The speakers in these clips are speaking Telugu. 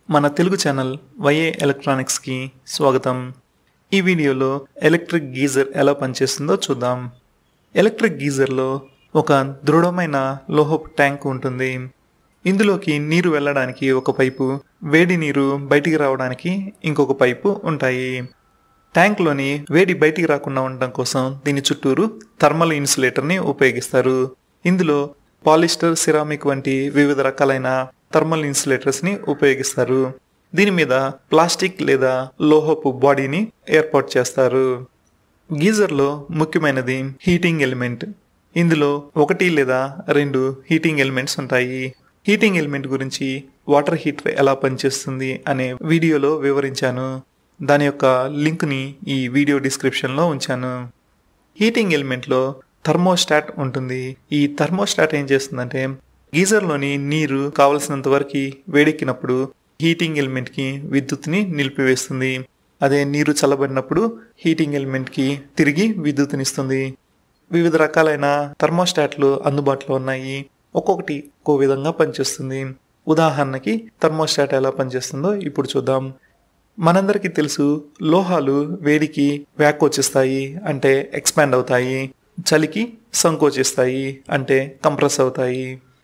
మన తెలుగు ఛానల్ వైఏ ఎలక్ట్రానిక్స్కి స్వాగతం ఈ వీడియోలో ఎలక్ట్రిక్ గీజర్ ఎలా పనిచేస్తుందో చూద్దాం ఎలక్ట్రిక్ గీజర్లో ఒక దృఢమైన లోహపు ట్యాంక్ ఉంటుంది ఇందులోకి నీరు వెళ్ళడానికి ఒక పైపు వేడి నీరు బయటికి రావడానికి ఇంకొక పైపు ఉంటాయి ట్యాంక్లోని వేడి బయటికి రాకుండా ఉండడం కోసం దీని చుట్టూరు థర్మల్ ఇన్సులేటర్ని ఉపయోగిస్తారు ఇందులో పాలిస్టర్ సిరామిక్ వంటి వివిధ రకాలైన థర్మల్ ఇన్సులేటర్స్ని ఉపయోగిస్తారు దీని మీద ప్లాస్టిక్ లేదా లోహపు బాడీని ఏర్పాటు చేస్తారు గీజర్లో ముఖ్యమైనది హీటింగ్ ఎలిమెంట్ ఇందులో ఒకటి లేదా రెండు హీటింగ్ ఎలిమెంట్స్ ఉంటాయి హీటింగ్ ఎలిమెంట్ గురించి వాటర్ హీటర్ ఎలా పనిచేస్తుంది అనే వీడియోలో వివరించాను దాని యొక్క లింక్ని ఈ వీడియో డిస్క్రిప్షన్లో ఉంచాను హీటింగ్ ఎలిమెంట్లో థర్మోస్టాట్ ఉంటుంది ఈ థర్మోస్టాట్ ఏం చేస్తుందంటే గీజర్లోని నీరు కావలసినంత వరకు వేడెక్కినప్పుడు హీటింగ్ ఎలిమెంట్కి విద్యుత్ని నిలిపివేస్తుంది అదే నీరు చల్లబడినప్పుడు హీటింగ్ ఎలిమెంట్కి తిరిగి విద్యుత్నిస్తుంది వివిధ రకాలైన థర్మోస్టాట్లు అందుబాటులో ఉన్నాయి ఒక్కొక్కటి ఒక్కో విధంగా పనిచేస్తుంది ఉదాహరణకి థర్మోస్టాట్ ఎలా పనిచేస్తుందో ఇప్పుడు చూద్దాం మనందరికీ తెలుసు లోహాలు వేడికి వ్యాకోచిస్తాయి అంటే ఎక్స్పాండ్ అవుతాయి చలికి సంకోచిస్తాయి అంటే కంప్రెస్ అవుతాయి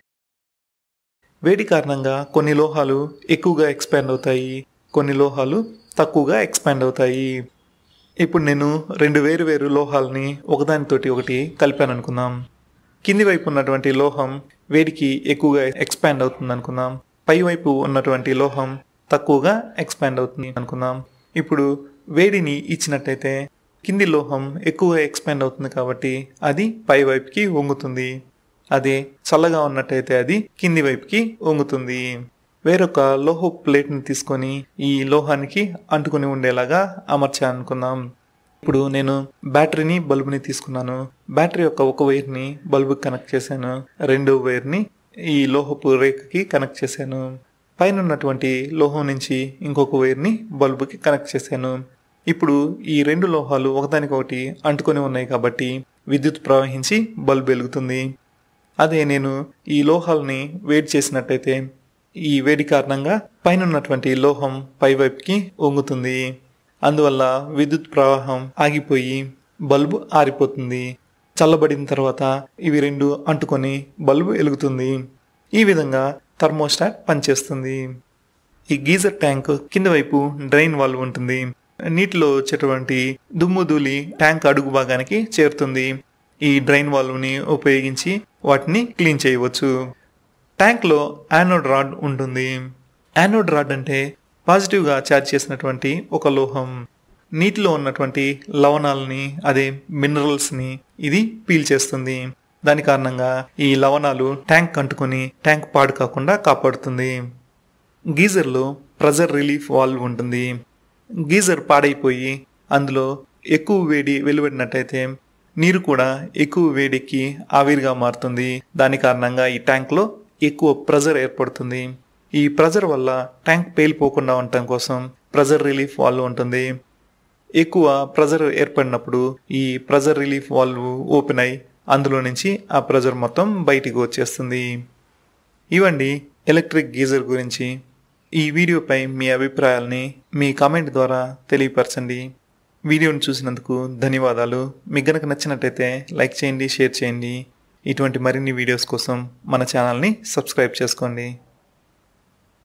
వేడి కారణంగా కొన్ని లోహాలు ఎక్కువగా ఎక్స్పాండ్ అవుతాయి కొన్ని లోహాలు తక్కువగా ఎక్స్పాండ్ అవుతాయి ఇప్పుడు నేను రెండు వేరు వేరు లోహాలని ఒకదానితోటి ఒకటి కలిపాను అనుకుందాం కింది వైపు ఉన్నటువంటి లోహం వేడికి ఎక్కువగా ఎక్స్పాండ్ అవుతుంది అనుకుందాం పై వైపు ఉన్నటువంటి లోహం తక్కువగా ఎక్స్పాండ్ అవుతుంది అనుకుందాం ఇప్పుడు వేడిని ఇచ్చినట్టయితే కింది లోహం ఎక్కువగా ఎక్స్పాండ్ అవుతుంది కాబట్టి అది పై వైపుకి వంగుతుంది అదే చల్లగా ఉన్నట్టయితే అది కింది వైపుకి వంగుతుంది వేరొక లోహ ప్లేట్ని తీసుకొని ఈ లోహానికి అంటుకుని ఉండేలాగా అమర్చా అనుకుందాం ఇప్పుడు నేను బ్యాటరీని బల్బుని తీసుకున్నాను బ్యాటరీ యొక్క ఒక వైర్ని బల్బుకి కనెక్ట్ చేశాను రెండో వైర్ని ఈ లోహపు రేఖకి కనెక్ట్ చేశాను పైన ఉన్నటువంటి లోహం నుంచి ఇంకొక వైర్ని బల్బుకి కనెక్ట్ చేశాను ఇప్పుడు ఈ రెండు లోహాలు ఒకదానికొకటి అంటుకొని ఉన్నాయి కాబట్టి విద్యుత్ ప్రవహించి బల్బ్ వెలుగుతుంది అదే నేను ఈ లోహాలని వేడి చేసినట్టయితే ఈ వేడి కారణంగా పైన ఉన్నటువంటి లోహం పైవైపుకి వంగుతుంది అందువల్ల విద్యుత్ ప్రవాహం ఆగిపోయి బల్బు ఆరిపోతుంది చల్లబడిన తర్వాత ఇవి రెండు అంటుకొని బల్బు వెలుగుతుంది ఈ విధంగా థర్మోస్టాట్ పనిచేస్తుంది ఈ గీజర్ ట్యాంక్ కింద వైపు డ్రైన్ వాల్వ్ ఉంటుంది నీటిలో వచ్చేటువంటి దుమ్ము ధూళి ట్యాంక్ అడుగు భాగానికి చేరుతుంది ఈ డ్రైన్ వాల్వ్ని ఉపయోగించి వాటిని క్లీన్ చేయవచ్చు ట్యాంక్లో యానోడ్ రాడ్ ఉంటుంది యానోడ్ రాడ్ అంటే పాజిటివ్గా ఛార్జ్ చేసినటువంటి ఒక లోహం నీటిలో ఉన్నటువంటి లవణాలని అదే మినరల్స్ని ఇది పీల్చేస్తుంది దాని కారణంగా ఈ లవణాలు ట్యాంక్ అంటుకొని ట్యాంక్ పాడు కాకుండా కాపాడుతుంది గీజర్లో ప్రెజర్ రిలీఫ్ వాల్వ్ ఉంటుంది గీజర్ పాడైపోయి అందులో ఎక్కువ వేడి వెలువడినట్టయితే నీరు కూడా ఎక్కువ వేడికి ఆవిరిగా మారుతుంది దాని కారణంగా ఈ ట్యాంక్లో ఎక్కువ ప్రెజర్ ఏర్పడుతుంది ఈ ప్రెజర్ వల్ల ట్యాంక్ పేలిపోకుండా ఉండటం కోసం ప్రెజర్ రిలీఫ్ వాల్వ్ ఉంటుంది ఎక్కువ ప్రెజర్ ఏర్పడినప్పుడు ఈ ప్రెజర్ రిలీఫ్ వాల్వ్ ఓపెన్ అయి అందులో నుంచి ఆ ప్రెజర్ మొత్తం బయటికి వచ్చేస్తుంది ఇవండి ఎలక్ట్రిక్ గీజర్ గురించి ఈ వీడియోపై మీ అభిప్రాయాల్ని మీ కామెంట్ ద్వారా తెలియపరచండి వీడియోని చూసినందుకు ధన్యవాదాలు మీకు గనక నచ్చినట్టయితే లైక్ చేయండి షేర్ చేయండి ఇటువంటి మరిన్ని వీడియోస్ కోసం మన ఛానల్ని సబ్స్క్రైబ్ చేసుకోండి